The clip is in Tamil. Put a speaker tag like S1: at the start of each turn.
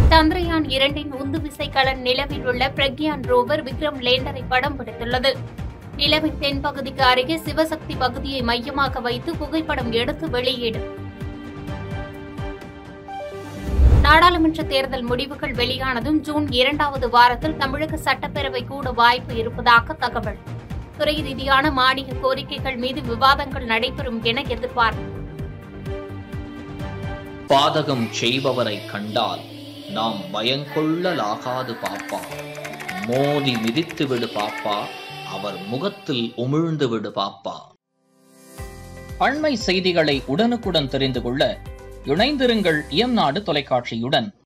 S1: சந்திரயான் இரண்டின் உந்துவிசை கலன் நிலவில் உள்ள பிரக்யான் ரோவர் விக்ரம் லேண்டரை படம் பிடித்துள்ளது நிலவின் தென்பகுதிக்கு அருகே சிவசக்தி பகுதியை மையமாக வைத்து புகைப்படம் எடுத்து வெளியீடு நாடாளுமன்ற தேர்தல் முடிவுகள் வெளியானதும் ஜூன் இரண்டாவது வாரத்தில் தமிழக சட்டப்பேரவை கூட வாய்ப்பு இருப்பதாக தகவல் துறை ரீதியான மானிய கோரிக்கைகள் மீது விவாதங்கள் நடைபெறும் என எதிர்பார்ப்பு
S2: பாதகம் செய்பவரை கண்டால் நாம் பயங்கொள்ளலாகாது பாப்பா மோதி மிதித்து விடு பாப்பா அவர் முகத்தில் உமிழ்ந்து விடு பாப்பா அண்மை செய்திகளை உடனுக்குடன் தெரிந்து கொள்ள இணைந்திருங்கள் எம் நாடு தொலைக்காட்சியுடன்